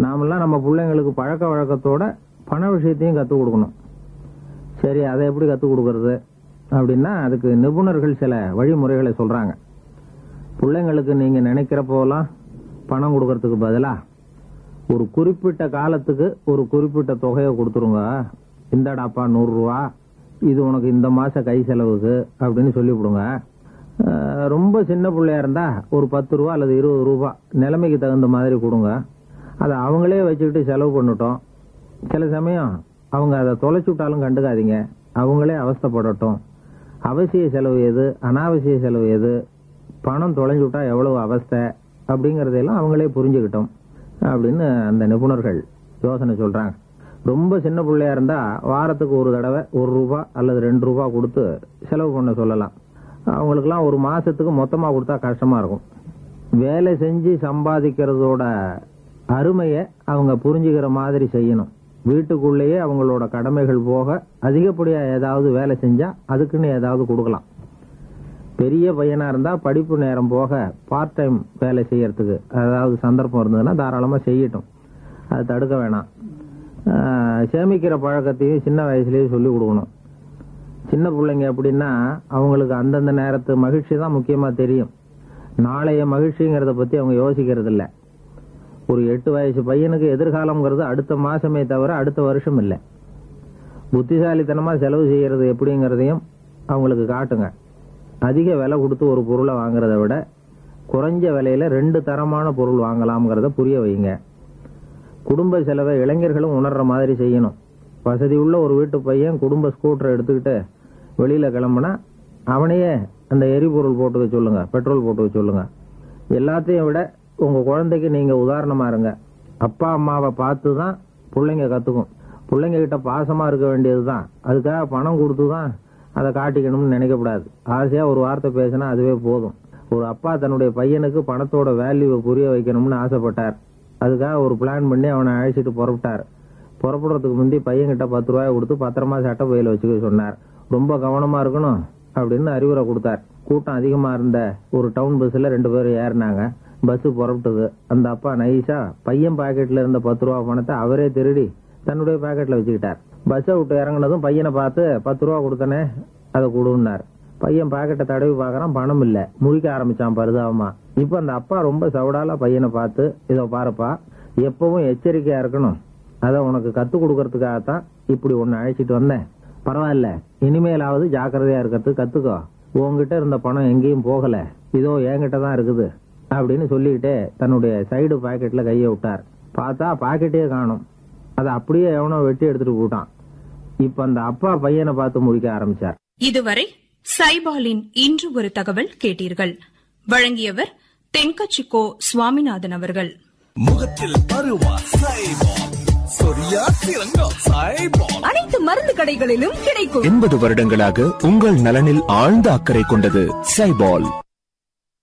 நாமெல்லாம் நம்ம பிள்ளைங்களுக்கு பழக்க வழக்கத்தோட பண விஷயத்தையும் கற்றுக் கொடுக்கணும் சரி அதை எப்படி கற்றுக் கொடுக்கறது அப்படின்னா அதுக்கு நிபுணர்கள் சில வழிமுறைகளை சொல்றாங்க பிள்ளைங்களுக்கு நீங்க நினைக்கிற போலாம் பணம் கொடுக்கறதுக்கு பதிலா ஒரு குறிப்பிட்ட காலத்துக்கு ஒரு குறிப்பிட்ட தொகையை கொடுத்துருங்க இந்தாடாப்பா நூறு ரூபா இது உனக்கு இந்த மாச கை செலவுக்கு அப்படின்னு சொல்லிவிடுங்க அஹ், ரொம்ப சின்ன பிள்ளையா இருந்தா ஒரு பத்து ரூபா அல்லது இருபது ரூபா நிலைமைக்கு தகுந்த மாதிரி கொடுங்க அதை அவங்களே வச்சுக்கிட்டு செலவு பண்ணட்டும் சில சமயம் அவங்க அதை தொலைச்சு விட்டாலும் கண்டுக்காதீங்க அவங்களே அவஸ்தைப்படட்டும் அவசிய செலவு எது அனாவசிய செலவு எது பணம் தொலைஞ்சு விட்டா எவ்வளவு அவஸ்தை அப்படிங்கறதையெல்லாம் அவங்களே புரிஞ்சுக்கிட்டோம் அப்படின்னு அந்த நிபுணர்கள் யோசனை சொல்றாங்க ரொம்ப சின்ன பிள்ளையா இருந்தா வாரத்துக்கு ஒரு தடவை ஒரு ரூபா அல்லது ரெண்டு ரூபா கொடுத்து செலவு பண்ண சொல்லலாம் அவங்களுக்குலாம் ஒரு மாசத்துக்கு மொத்தமா கொடுத்தா கஷ்டமா இருக்கும் வேலை செஞ்சு சம்பாதிக்கிறதோட அருமையை அவங்க புரிஞ்சுக்கிற மாதிரி செய்யணும் வீட்டுக்குள்ளேயே அவங்களோட கடமைகள் போக அதிகப்படியா ஏதாவது வேலை செஞ்சா அதுக்குன்னு ஏதாவது கொடுக்கலாம் பெரிய பையனா இருந்தா படிப்பு நேரம் போக பார்ட் டைம் வேலை செய்யறதுக்கு அதாவது சந்தர்ப்பம் இருந்ததுன்னா தாராளமா செய்யட்டும் அது தடுக்க வேணாம் ஆஹ் சேமிக்கிற பழக்கத்தையும் சின்ன வயசுலயே சொல்லி கொடுக்கணும் சின்ன பிள்ளைங்க எப்படின்னா அவங்களுக்கு அந்தந்த நேரத்து மகிழ்ச்சி தான் முக்கியமா தெரியும் நாளைய மகிழ்ச்சிங்கிறத பத்தி அவங்க யோசிக்கிறது இல்ல ஒரு எட்டு வயசு பையனுக்கு எதிர்காலம்ங்கிறது அடுத்த மாசமே தவிர அடுத்த வருஷம் இல்லை புத்திசாலித்தனமா செலவு செய்யறது எப்படிங்கிறதையும் அவங்களுக்கு காட்டுங்க அதிக விலை கொடுத்து ஒரு பொருளை வாங்குறத விட குறைஞ்ச விலையில ரெண்டு தரமான பொருள் வாங்கலாம்ங்கிறத புரிய வைங்க குடும்ப செலவை இளைஞர்களும் உணர்ற மாதிரி செய்யணும் வசதி உள்ள ஒரு வீட்டு பையன் குடும்ப ஸ்கூட்டரை எடுத்துக்கிட்டு வெளியில கிளம்புனா அவனையே அந்த எரிபொருள் போட்டுக்க சொல்லுங்க பெட்ரோல் போட்டுக்க சொல்லுங்க எல்லாத்தையும் விட உங்க குழந்தைக்கு நீங்க உதாரணமா இருங்க அப்பா அம்மாவை பார்த்து தான் பிள்ளைங்க கத்துக்கும் பிள்ளைங்க கிட்ட பாசமா இருக்க வேண்டியதுதான் அதுக்காக பணம் கொடுத்து தான் அதை காட்டிக்கணும்னு நினைக்கக்கூடாது ஆசையா ஒரு வார்த்தை பேசினா அதுவே போதும் ஒரு அப்பா தன்னுடைய பையனுக்கு பணத்தோட வேல்யூவை புரிய வைக்கணும்னு ஆசைப்பட்டார் அதுக்காக ஒரு பிளான் பண்ணி அவனை அழைச்சிட்டு புறப்பட்டார் புறப்படுறதுக்கு முந்தி பையன்கிட்ட பத்து ரூபாய் கொடுத்து பத்திரமா சட்டை பையில வச்சுக்க சொன்னார் ரொம்ப கவனமா இருக்கணும் அப்படின்னு அறிவுரை கொடுத்தார் கூட்டம் அதிகமா இருந்த ஒரு டவுன் பஸ்ல ரெண்டு பேரும் ஏறினாங்க பஸ் புறப்பட்டது அந்த அப்பா நைஸா பையன் பாக்கெட்ல இருந்த பத்து ரூபா பணத்தை அவரே திருடி தன்னுடைய பாக்கெட்ல வச்சுக்கிட்டார் பஸ்ஸை விட்டு இறங்குனதும் பையனை பார்த்து பத்து ரூபா கொடுத்தனே அதை கொடுன்னார் பையன் பாக்கெட்டை தடவி பார்க்கறான் பணம் இல்ல முழிக்க ஆரம்பிச்சான் பரிதாபமா இப்ப அந்த அப்பா ரொம்ப சவுடால பையனை பார்த்து இதோ பாருப்பா எப்பவும் எச்சரிக்கையா இருக்கணும் அத உனக்கு கத்து கொடுக்கறதுக்காகத்தான் இப்படி உன்னை அழைச்சிட்டு வந்தேன் பரவாயில்ல இனிமேலாவது ஜாக்கிரதையா இருக்கிறதுக்கு கத்துக்கோ உன்கிட்ட இருந்த பணம் எங்கேயும் போகல இதோ என்கிட்ட தான் இருக்குது அப்படின்னு சொல்லிக்கிட்டே தன்னுடைய சைடு பாக்கெட்ல கையை விட்டார் பார்த்தா பாக்கெட்டே காணும் அதை அப்படியே எவனோ வெட்டி எடுத்துட்டு போட்டான் இப்ப அந்த அப்பா பையனை பார்த்து முடிக்க ஆரம்பிச்சார் இதுவரை சைபாலின் இன்று ஒரு தகவல் கேட்டீர்கள் வழங்கியவர் தென்கச்சிக்கோ சுவாமிநாதன் அவர்கள் முகத்தில் பருவா சைபால் சொரியா சிறங்கா சைபால் அனைத்து மருந்து கடைகளிலும் கிடைக்கும் எண்பது வருடங்களாக உங்கள் நலனில் ஆழ்ந்த அக்கறை கொண்டது சைபால்